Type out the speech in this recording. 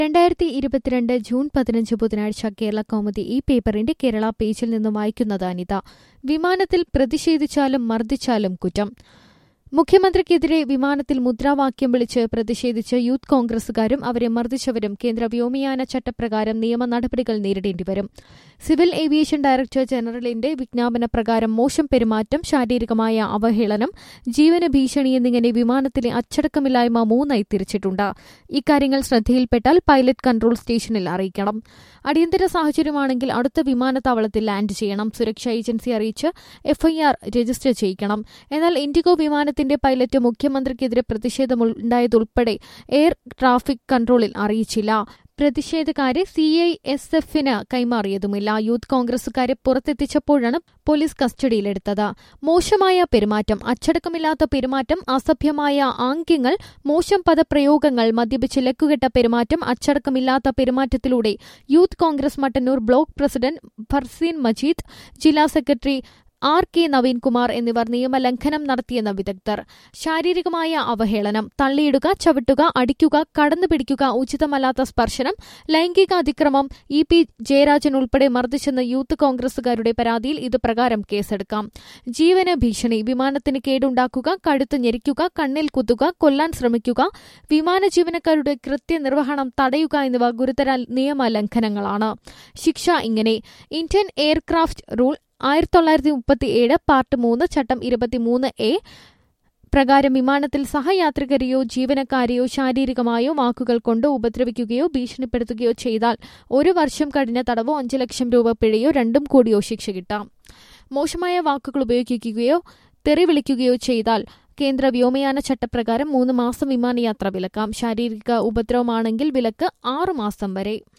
രണ്ടായിരത്തി ഇരുപത്തിരണ്ട് ജൂൺ പതിനഞ്ച് ബുധനാഴ്ച കേരള കൗമുദി ഈ പേപ്പറിന്റെ കേരള പേജിൽ നിന്ന് വായിക്കുന്നത് അനിത വിമാനത്തിൽ പ്രതിഷേധിച്ചാലും മർദ്ദിച്ചാലും കുറ്റം മുഖ്യമന്ത്രിക്കെതിരെ വിമാനത്തിൽ മുദ്രാവാക്യം വിളിച്ച് പ്രതിഷേധിച്ച് യൂത്ത് കോൺഗ്രസുകാരും അവരെ മർദ്ദിച്ചവരും കേന്ദ്ര വ്യോമയാന ചട്ടപ്രകാരം നിയമ നടപടികൾ നേരിടേണ്ടിവരും സിവിൽ ഏവിയേഷൻ ഡയറക്ടർ ജനറലിന്റെ വിജ്ഞാപന പ്രകാരം മോശം പെരുമാറ്റം ശാരീരികമായ അവഹേളനം ജീവന ഭീഷണി എന്നിങ്ങനെ വിമാനത്തിലെ അച്ചടക്കമില്ലായ്മ മൂന്നായി തിരിച്ചിട്ടുണ്ട് ഇക്കാര്യങ്ങൾ ശ്രദ്ധയിൽപ്പെട്ടാൽ പൈലറ്റ് കൺട്രോൾ സ്റ്റേഷനിൽ അറിയിക്കണം അടിയന്തര സാഹചര്യമാണെങ്കിൽ അടുത്ത വിമാനത്താവളത്തിൽ ലാൻഡ് ചെയ്യണം സുരക്ഷാ ഏജൻസി അറിയിച്ച് എഫ്ഐആർ രജിസ്റ്റർ ചെയ്യിക്കണം എന്നാൽ ഇൻഡിഗോ വിമാനത്തിന്റെ പൈലറ്റ് മുഖ്യമന്ത്രിക്കെതിരെ പ്രതിഷേധമുണ്ടായതുൾപ്പെടെ എയർ ട്രാഫിക് കൺട്രോളിൽ അറിയിച്ചില്ല പ്രതിഷേധക്കാരെ സി ഐ എസ് എഫിന് കൈമാറിയതുമില്ല യൂത്ത് കോൺഗ്രസുകാരെ പുറത്തെത്തിച്ചപ്പോഴാണ് പോലീസ് കസ്റ്റഡിയിലെടുത്തത് മോശമായ പെരുമാറ്റം അച്ചടക്കമില്ലാത്ത പെരുമാറ്റം അസഭ്യമായ ആംഗ്യങ്ങൾ മോശം പദപ്രയോഗങ്ങൾ മദ്യപിച്ച് ലക്കുകെട്ട പെരുമാറ്റം അച്ചടക്കമില്ലാത്ത പെരുമാറ്റത്തിലൂടെ youth Congress Mattannur block president Farzeen Majeed ജില്ലാ സെക്രട്ടറി ആർ കെ നവീൻകുമാർ എന്നിവർ നിയമലംഘനം നടത്തിയെന്ന് വിദഗ്ധർ ശാരീരികമായ അവഹേളനം തള്ളിയിടുക ചവിട്ടുക അടിക്കുക കടന്നു പിടിക്കുക ഉചിതമല്ലാത്ത സ്പർശനം ലൈംഗിക അതിക്രമം ഇ പി ജയരാജൻ ഉൾപ്പെടെ മർദ്ദിച്ചെന്ന് യൂത്ത് കോൺഗ്രസുകാരുടെ പരാതിയിൽ ഇത് പ്രകാരം കേസെടുക്കാം ജീവന് ഭീഷണി വിമാനത്തിന് കേടുണ്ടാക്കുക കഴുത്ത് ഞെരിക്കുക കണ്ണിൽ കുത്തുക കൊല്ലാൻ ശ്രമിക്കുക വിമാന ജീവനക്കാരുടെ കൃത്യനിർവഹണം തടയുക എന്നിവ ഗുരുതര നിയമലംഘനങ്ങളാണ് ശിക്ഷ ഇങ്ങനെ ഇന്ത്യൻ എയർക്രാഫ്റ്റ് റൂൾ ആയിരത്തി തൊള്ളായിരത്തി മുപ്പത്തി ഏഴ് പാർട്ട് മൂന്ന് ചട്ടം ഇരുപത്തിമൂന്ന് എ പ്രകാരം വിമാനത്തിൽ സഹയാത്രികരെയോ ജീവനക്കാരെയോ ശാരീരികമായോ വാക്കുകൾ കൊണ്ട് ഉപദ്രവിക്കുകയോ ഭീഷണിപ്പെടുത്തുകയോ ചെയ്താൽ ഒരു വർഷം കഴിഞ്ഞ തടവോ അഞ്ച് ലക്ഷം രൂപ പിഴയോ രണ്ടും കൂടിയോ ശിക്ഷ കിട്ടാം മോശമായ വാക്കുകൾ ഉപയോഗിക്കുകയോ തെറി വിളിക്കുകയോ ചെയ്താൽ കേന്ദ്ര വ്യോമയാന ചട്ടപ്രകാരം മൂന്ന് മാസം വിമാനയാത്ര വിലക്കാം ശാരീരിക ഉപദ്രവമാണെങ്കിൽ വിലക്ക് ആറുമാസം വരെ